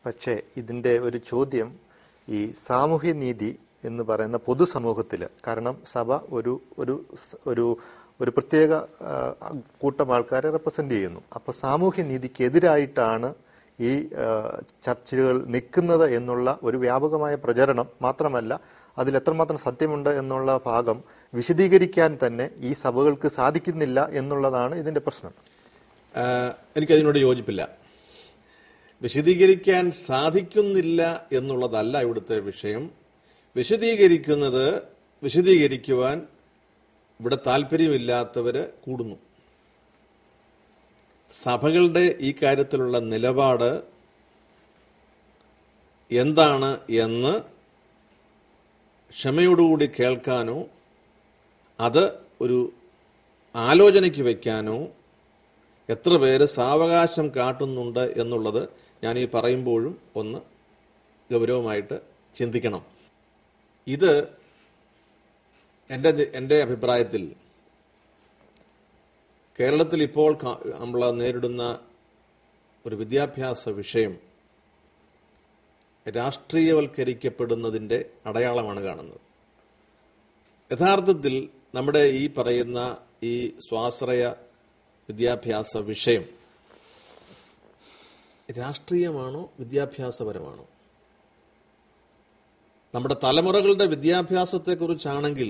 പക്ഷേ ഇതിൻ്റെ ഒരു ചോദ്യം ഈ സാമൂഹ്യ നീതി എന്ന് പറയുന്ന പൊതുസമൂഹത്തിൽ കാരണം സഭ ഒരു ഒരു സ്- ഒരു ഒരു പ്രത്യേക ആ, കൂട്ടം ആൾക്കാരെ റെപ്രസെന്റ് ചെയ്യുന്നു അപ്പോൾ സാമൂഹ്യ നീതിക്കെതിരായിട്ടാണ് ഈ ആ, ചർച്ചകൾ നിൽക്കുന്നത് എന്നുള്ള ഒരു വ്യാപകമായ പ്രചരണം മാത്രമല്ല അതിൽ എത്രമാത്രം സത്യമുണ്ട് എന്നുള്ള ഭാഗം വിശദീകരിക്കാൻ തന്നെ ഈ സഭകൾക്ക് സാധിക്കുന്നില്ല എന്നുള്ളതാണ് ഇതിന്റെ പ്രശ്നം ആഹ് എനിക്കതിനോട് യോജിപ്പില്ല വിശദീകരിക്കാൻ സാധിക്കുന്നില്ല എന്നുള്ളതല്ല ഇവിടുത്തെ വിഷയം വിശദീകരിക്കുന്നത് വിശദീകരിക്കുവാൻ ഇവിടെ താല്പര്യമില്ലാത്തവര് കൂടുന്നു സഭകളുടെ ഈ കാര്യത്തിലുള്ള നിലപാട് എന്താണ് എന്ന് ക്ഷമയോടുകൂടി കേൾക്കാനോ അത് ഒരു ആലോചനയ്ക്ക് വയ്ക്കാനോ എത്ര പേര് സാവകാശം കാട്ടുന്നുണ്ട് എന്നുള്ളത് ഞാൻ ഈ പറയുമ്പോഴും ഒന്ന് ഗൗരവമായിട്ട് ചിന്തിക്കണം ഇത് എൻ്റെ എൻ്റെ അഭിപ്രായത്തിൽ കേരളത്തിൽ ഇപ്പോൾ കാ- നമ്മൾ നേരിടുന്ന ഒരു വിദ്യാഭ്യാസ വിഷയം രാഷ്ട്രീയവൽക്കരിക്കപ്പെടുന്നതിൻ്റെ അടയാളമാണ് കാണുന്നത് യഥാർത്ഥത്തിൽ നമ്മുടെ ഈ പറയുന്ന ഈ സ്വാശ്രയ വിദ്യാഭ്യാസ വിഷയം രാഷ്ട്രീയമാണോ വിദ്യാഭ്യാസപരമാണോ നമ്മുടെ തലമുറകളുടെ വിദ്യാഭ്യാസത്തെക്കുറിച്ചാണെങ്കിൽ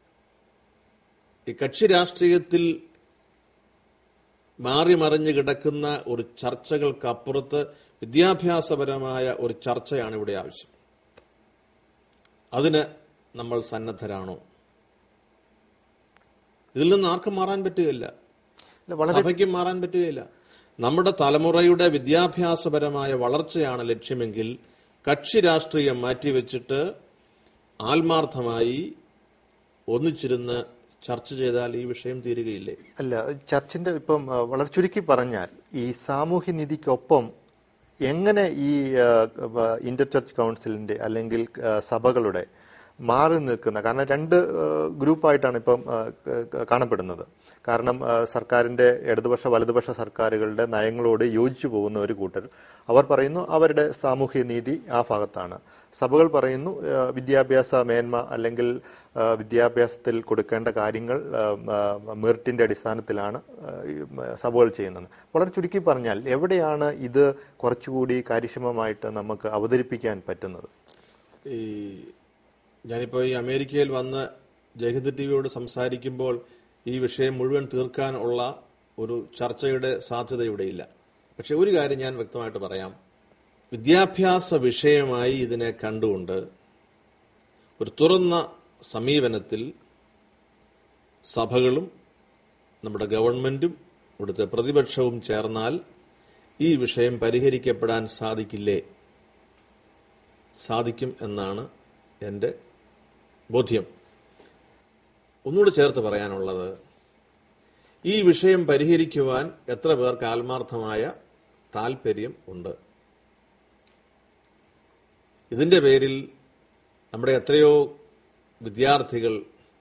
ഈ കക്ഷി രാഷ്ട്രീയത്തിൽ മാറി മറിഞ്ഞ് കിടക്കുന്ന ഒരു ചർച്ചകൾക്കപ്പുറത്ത് വിദ്യാഭ്യാസപരമായ ഒരു ചർച്ചയാണ് ഇവിടെ ആവശ്യം അതിന് നമ്മൾ സന്നദ്ധരാണോ ഇതിൽ നിന്ന് ആർക്കും മാറാൻ പറ്റുകയില്ല അല്ല, വളരെ സഭയ്ക്കും മാറാൻ പറ്റുകയില്ല നമ്മുടെ തലമുറയുടെ വിദ്യാഭ്യാസപരമായ വളർച്ചയാണ് ലക്ഷ്യമെങ്കിൽ കക്ഷി രാഷ്ട്രീയം മാറ്റിവെച്ചിട്ട് ആത്മാർത്ഥമായി ഒന്നിച്ചിരുന്ന് ചർച്ച ചെയ്താൽ ഈ വിഷയം തീരുകയില്ലേ അല്ല ചർച്ചിന്റെ ഇപ്പം ആ, വളരെ ചുരുക്കി പറഞ്ഞാൽ ഈ സാമൂഹ്യ നീതിക്കൊപ്പം എങ്ങനെ ഈ ഇന്റർ ചർച്ച് കൗൺസിലിന്റെ അല്ലെങ്കിൽ ആ, സഭകളുടെ മാറി നിൽക്കുന്ന കാരണം രണ്ട് ആ, ഗ്രൂപ്പായിട്ടാണ് ഇപ്പം ആ, ക- കാണപ്പെടുന്നത് കാരണം ആ, സർക്കാരിന്റെ ഇടതുപക്ഷ വലതുപക്ഷ സർക്കാരുകളുടെ നയങ്ങളോട് യോജിച്ചു പോകുന്ന ഒരു കൂട്ടർ അവർ പറയുന്നു അവരുടെ സാമൂഹ്യ നീതി ആ ഭാഗത്താണ് സഭകൾ പറയുന്നു ആ, വിദ്യാഭ്യാസ മേന്മ അല്ലെങ്കിൽ ആ, വിദ്യാഭ്യാസത്തിൽ കൊടുക്കേണ്ട കാര്യങ്ങൾ ആ, ആ, മെറിറ്റിന്റെ അടിസ്ഥാനത്തിലാണ് ആ, ഈ, മ, സഭകൾ ചെയ്യുന്നത് വളരെ ചുരുക്കി പറഞ്ഞാൽ എവിടെയാണ് ഇത് കുറച്ചുകൂടി കാര്യക്ഷമമായിട്ട് നമുക്ക് അവതരിപ്പിക്കാൻ പറ്റുന്നത് ഈ ഞാനിപ്പോൾ ഈ അമേരിക്കയിൽ വന്ന് ജയഹിന്ദ് ടി വിയോട് സംസാരിക്കുമ്പോൾ ഈ വിഷയം മുഴുവൻ തീർക്കാൻ ഉള്ള ഒരു ചർച്ചയുടെ സാധ്യത ഇവിടെയില്ല പക്ഷെ ഒരു കാര്യം ഞാൻ വ്യക്തമായിട്ട് പറയാം വിദ്യാഭ്യാസ വിഷയമായി ഇതിനെ കണ്ടുകൊണ്ട് ഒരു തുറന്ന സമീപനത്തിൽ സഭകളും നമ്മുടെ ഗവൺമെന്റും ഇവിടുത്തെ പ്രതിപക്ഷവും ചേർന്നാൽ ഈ വിഷയം പരിഹരിക്കപ്പെടാൻ സാധിക്കില്ലേ സാധിക്കും എന്നാണ് എൻ്റെ ബോധ്യം ഒന്നുകൂടി ചേർത്ത് പറയാനുള്ളത് ഈ വിഷയം പരിഹരിക്കുവാൻ എത്ര പേർക്ക് ആത്മാർത്ഥമായ താല്പര്യം ഉണ്ട് ഇതിൻ്റെ പേരിൽ നമ്മുടെ എത്രയോ വിദ്യാർത്ഥികൾ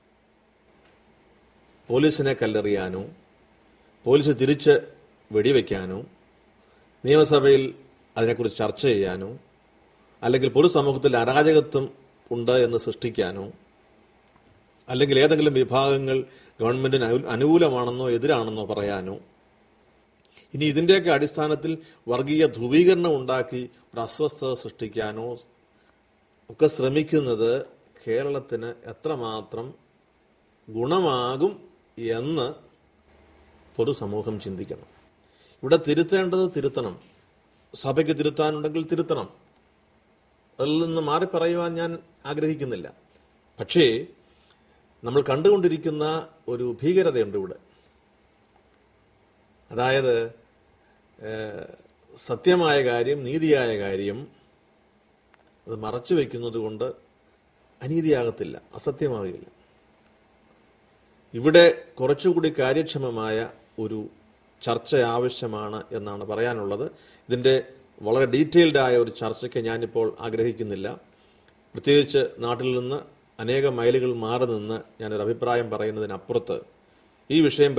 പോലീസിനെ കല്ലെറിയാനോ പോലീസ് തിരിച്ച് വെടിവെക്കാനോ നിയമസഭയിൽ അതിനെക്കുറിച്ച് ചർച്ച ചെയ്യാനോ അല്ലെങ്കിൽ പൊതുസമൂഹത്തിൽ അരാജകത്വം ഉണ്ട് എന്ന് സൃഷ്ടിക്കാനോ അല്ലെങ്കിൽ ഏതെങ്കിലും വിഭാഗങ്ങൾ ഗവൺമെന്റിന് അനു- അനുകൂലമാണെന്നോ എതിരാണെന്നോ പറയാനോ ഇനി ഇതിന്റെയൊക്കെ അടിസ്ഥാനത്തിൽ വർഗീയ ധ്രുവീകരണം ഉണ്ടാക്കി ഒരു അസ്വസ്ഥത സൃഷ്ടിക്കാനോ ഒക്കെ ശ്രമിക്കുന്നത് കേരളത്തിന് എത്രമാത്രം ഗുണമാകും എന്ന് പൊതുസമൂഹം ചിന്തിക്കണം ഇവിടെ തിരുത്തേണ്ടത് തിരുത്തണം സഭയ്ക്ക് തിരുത്താനുണ്ടെങ്കിൽ തിരുത്തണം അതിൽ നിന്ന് മാറി പറയുവാൻ ഞാൻ ആഗ്രഹിക്കുന്നില്ല പക്ഷേ നമ്മൾ കണ്ടുകൊണ്ടിരിക്കുന്ന ഒരു ഭീകരതയുണ്ട് ഇവിടെ അതായത് ഏഹ്, സത്യമായ കാര്യം നീതിയായ കാര്യം അത് മറച്ചു വെക്കുന്നത് കൊണ്ട് അനീതിയാകത്തില്ല അസത്യമാകില്ല ഇവിടെ കുറച്ചുകൂടി കാര്യക്ഷമമായ ഒരു ചർച്ച ആവശ്യമാണ് എന്നാണ് പറയാനുള്ളത് ഇതിൻ്റെ വളരെ ഡീറ്റെയിൽഡ് ആയ ഒരു ചർച്ചയ്ക്ക് ഞാനിപ്പോൾ ആഗ്രഹിക്കുന്നില്ല പ്രത്യേകിച്ച് നാട്ടിൽ നിന്ന് അനേകം മൈലുകൾ മാറി നിന്ന് ഞാനൊരു അഭിപ്രായം പറയുന്നതിനപ്പുറത്ത് ഈ വിഷയം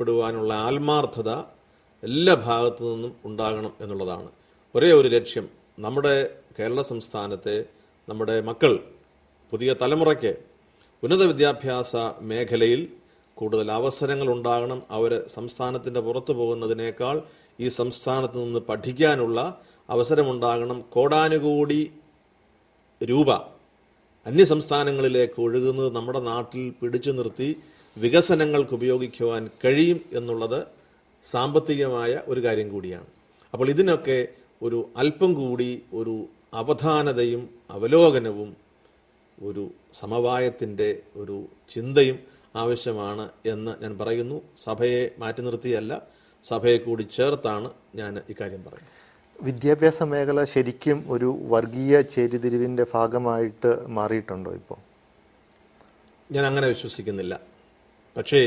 പരിഹരിക്കപ്പെടുവാനുള്ള ആത്മാർത്ഥത എല്ലാ ഭാഗത്തു നിന്നും ഉണ്ടാകണം എന്നുള്ളതാണ് ഒരേ ഒരു ലക്ഷ്യം നമ്മുടെ കേരള സംസ്ഥാനത്തെ നമ്മുടെ മക്കൾ പുതിയ തലമുറയ്ക്ക് ഉന്നത വിദ്യാഭ്യാസ മേഖലയിൽ കൂടുതൽ അവസരങ്ങൾ ഉണ്ടാകണം അവർ സംസ്ഥാനത്തിൻ്റെ പുറത്തു പോകുന്നതിനേക്കാൾ ഈ സംസ്ഥാനത്ത് നിന്ന് പഠിക്കാനുള്ള അവസരമുണ്ടാകണം കോടാനുകൂടി രൂപ അന്യസംസ്ഥാനങ്ങളിലേക്ക് ഒഴുകുന്നത് നമ്മുടെ നാട്ടിൽ പിടിച്ചു നിർത്തി വികസനങ്ങൾക്ക് ഉപയോഗിക്കുവാൻ കഴിയും എന്നുള്ളത് സാമ്പത്തികമായ ഒരു കാര്യം കൂടിയാണ് അപ്പോൾ ഇതിനൊക്കെ ഒരു അല്പം കൂടി ഒരു അവധാനതയും അവലോകനവും ഒരു സമവായത്തിൻ്റെ ഒരു ചിന്തയും ആവശ്യമാണ് എന്ന് ഞാൻ പറയുന്നു സഭയെ മാറ്റി നിർത്തിയല്ല സഭയെ കൂടി ചേർത്താണ് ഞാൻ ഇക്കാര്യം പറയുന്നത് വിദ്യാഭ്യാസ മേഖല ശരിക്കും ഒരു വർഗീയ ചേരിതിരിവിന്റെ ഭാഗമായിട്ട് മാറിയിട്ടുണ്ടോ ഇപ്പോൾ ഞാൻ അങ്ങനെ വിശ്വസിക്കുന്നില്ല പക്ഷേ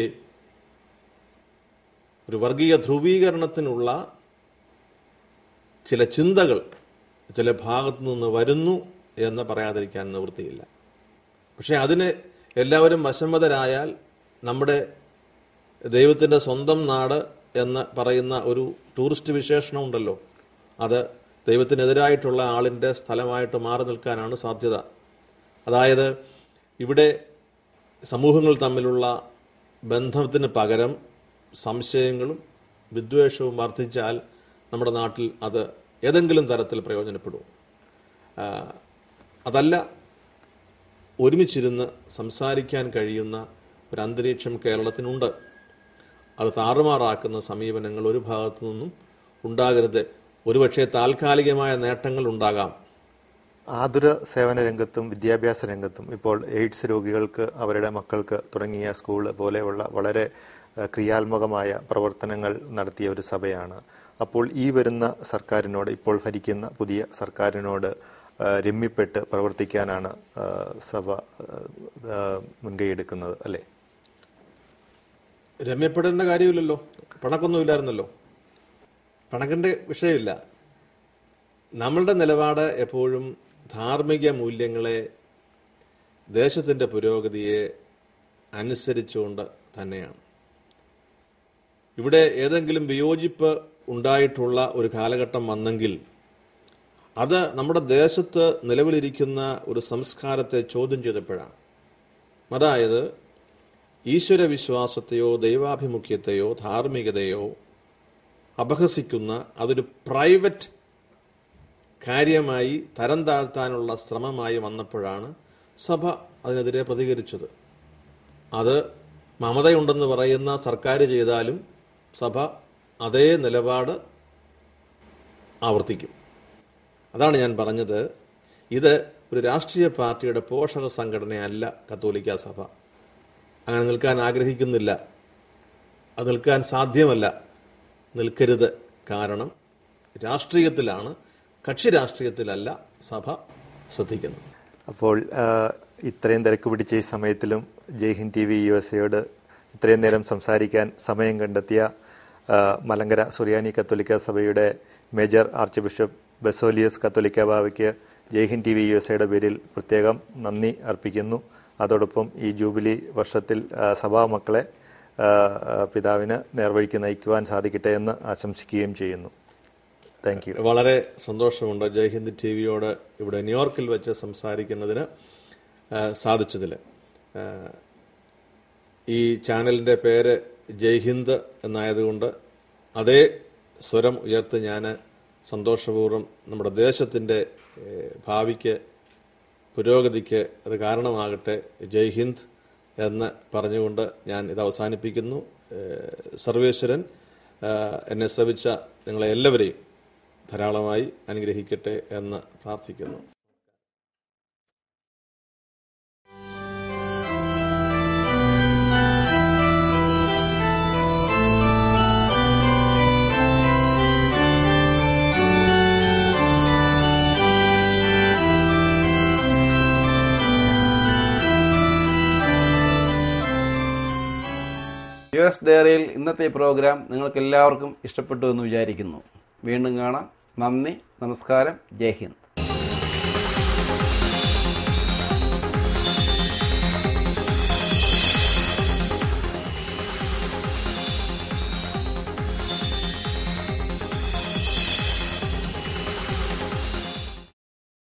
ഒരു വർഗീയ ധ്രുവീകരണത്തിനുള്ള ചില ചിന്തകൾ ചില ഭാഗത്തു നിന്ന് വരുന്നു എന്ന് പറയാതിരിക്കാൻ നിവൃത്തിയില്ല പക്ഷേ അതിന് എല്ലാവരും വശംവതരായാൽ നമ്മുടെ ദൈവത്തിൻ്റെ സ്വന്തം നാട് എന്ന് പറയുന്ന ഒരു ടൂറിസ്റ്റ് വിശേഷണം ഉണ്ടല്ലോ അത് ദൈവത്തിനെതിരായിട്ടുള്ള ആളിൻ്റെ സ്ഥലമായിട്ട് മാറി നിൽക്കാനാണ് സാധ്യത അതായത് ഇവിടെ സമൂഹങ്ങൾ തമ്മിലുള്ള ബന്ധത്തിന് പകരം സംശയങ്ങളും വിദ്വേഷവും വർദ്ധിച്ചാൽ നമ്മുടെ നാട്ടിൽ അത് ഏതെങ്കിലും തരത്തിൽ പ്രയോജനപ്പെടും ആ, അതല്ല ഒരുമിച്ചിരുന്ന് സംസാരിക്കാൻ കഴിയുന്ന ഒരു അന്തരീക്ഷം കേരളത്തിനുണ്ട് അത് താറുമാറാക്കുന്ന സമീപനങ്ങൾ ഒരു ഭാഗത്തു നിന്നും ഉണ്ടാകരുത് ഒരുപക്ഷെ താൽക്കാലികമായ നേട്ടങ്ങൾ ഉണ്ടാകാം ആതുര സേവന രംഗത്തും വിദ്യാഭ്യാസ രംഗത്തും ഇപ്പോൾ എയ്ഡ്സ് രോഗികൾക്ക് അവരുടെ മക്കൾക്ക് തുടങ്ങിയ സ്കൂൾ പോലെയുള്ള വളരെ ഏഹ്, ക്രിയാത്മകമായ പ്രവർത്തനങ്ങൾ നടത്തിയ ഒരു സഭയാണ് അപ്പോൾ ഈ വരുന്ന സർക്കാരിനോട് ഇപ്പോൾ ഭരിക്കുന്ന പുതിയ സർക്കാരിനോട് ഏഹ്, രമ്യപ്പെട്ട് പ്രവർത്തിക്കാനാണ് ഏഹ്, സഭ ഏഹ്, ഏഹ്, മുൻകൈയെടുക്കുന്നത് അല്ലേ രമ്യപ്പെടേണ്ട കാര്യമില്ലല്ലോ പണക്കൊന്നുമില്ലായിരുന്നല്ലോ പണക്കിൻ്റെ വിഷയമില്ല നമ്മളുടെ നിലപാട് എപ്പോഴും ധാർമ്മിക മൂല്യങ്ങളെ ദേശത്തിൻ്റെ പുരോഗതിയെ അനുസരിച്ചുകൊണ്ട് തന്നെയാണ് ഇവിടെ ഏതെങ്കിലും വിയോജിപ്പ് ഉണ്ടായിട്ടുള്ള ഒരു കാലഘട്ടം വന്നെങ്കിൽ അത് നമ്മുടെ ദേശത്ത് നിലവിലിരിക്കുന്ന ഒരു സംസ്കാരത്തെ ചോദ്യം ചെയ്തപ്പോഴാണ് അതായത് ഈശ്വര വിശ്വാസത്തെയോ ദൈവാഭിമുഖ്യത്തെയോ ധാർമ്മികതയോ അപഹസിക്കുന്ന അതൊരു പ്രൈവറ്റ് കാര്യമായി തരം താഴ്ത്താനുള്ള ശ്രമമായി വന്നപ്പോഴാണ് സഭ അതിനെതിരെ പ്രതികരിച്ചത് അത് മമതയുണ്ടെന്ന് പറയുന്ന സർക്കാർ ചെയ്താലും സഭ അതേ നിലപാട് ആവർത്തിക്കും അതാണ് ഞാൻ പറഞ്ഞത് ഇത് ഒരു രാഷ്ട്രീയ പാർട്ടിയുടെ പോഷക സംഘടനയല്ല കത്തോലിക്ക സഭ അങ്ങനെ നിൽക്കാൻ ആഗ്രഹിക്കുന്നില്ല അത് നിൽക്കാൻ സാധ്യമല്ല നിൽക്കരുത് കാരണം രാഷ്ട്രീയത്തിലാണ് കക്ഷി രാഷ്ട്രീയത്തിലല്ല സഭ ശ്രദ്ധിക്കുന്നത് അപ്പോൾ ആ, ഇത്രയും തിരക്ക് പിടിച്ച ഈ സമയത്തിലും Jaihind T V U S എയോട് ഇത്രയും നേരം സംസാരിക്കാൻ സമയം കണ്ടെത്തിയ ആ, മലങ്കര സുറിയാനി കത്തോലിക്ക സഭയുടെ major arch archbishop Baselios Catholicos ബാവയ്ക്ക് Jaihind T V U S എയുടെ പേരിൽ പ്രത്യേകം നന്ദി അർപ്പിക്കുന്നു അതോടൊപ്പം ഈ ജൂബിലി വർഷത്തിൽ ആ, സഭാ മക്കളെ ആ, ആ, പിതാവിന് നേർവഴിക്ക് നയിക്കുവാൻ സാധിക്കട്ടെ എന്ന് ആശംസിക്കുകയും ചെയ്യുന്നു താങ്ക് യു വളരെ സന്തോഷമുണ്ട് ജയ്ഹിന്ദ് ടി വിയോട് ഇവിടെ ന്യൂയോർക്കിൽ വെച്ച് സംസാരിക്കുന്നതിന് ആ, സാധിച്ചതിൽ ആ, ഈ ചാനലിൻ്റെ പേര് ജയ്ഹിന്ദ് എന്നായതുകൊണ്ട് അതേ സ്വരം ഉയർത്തി ഞാൻ സന്തോഷപൂർവ്വം നമ്മുടെ ദേശത്തിൻ്റെ ഏഹ്, ഭാവിക്ക് പുരോഗതിക്ക് അത് കാരണമാകട്ടെ ജയ് ഹിന്ദ് എന്ന് പറഞ്ഞുകൊണ്ട് ഞാൻ ഇത് അവസാനിപ്പിക്കുന്നു ഏഹ്, സർവേശ്വരൻ ഏഹ്, എന്നെ ശ്രവിച്ച നിങ്ങളെ എല്ലാവരെയും ധാരാളമായി അനുഗ്രഹിക്കട്ടെ എന്ന് പ്രാർത്ഥിക്കുന്നു യു എസ് ഡയറിയിൽ ഇന്നത്തെ ഈ പ്രോഗ്രാം നിങ്ങൾക്ക് എല്ലാവർക്കും ഇഷ്ടപ്പെട്ടു എന്ന് വിചാരിക്കുന്നു വീണ്ടും കാണാം നന്ദി നമസ്കാരം ജയ് ഹിന്ദ്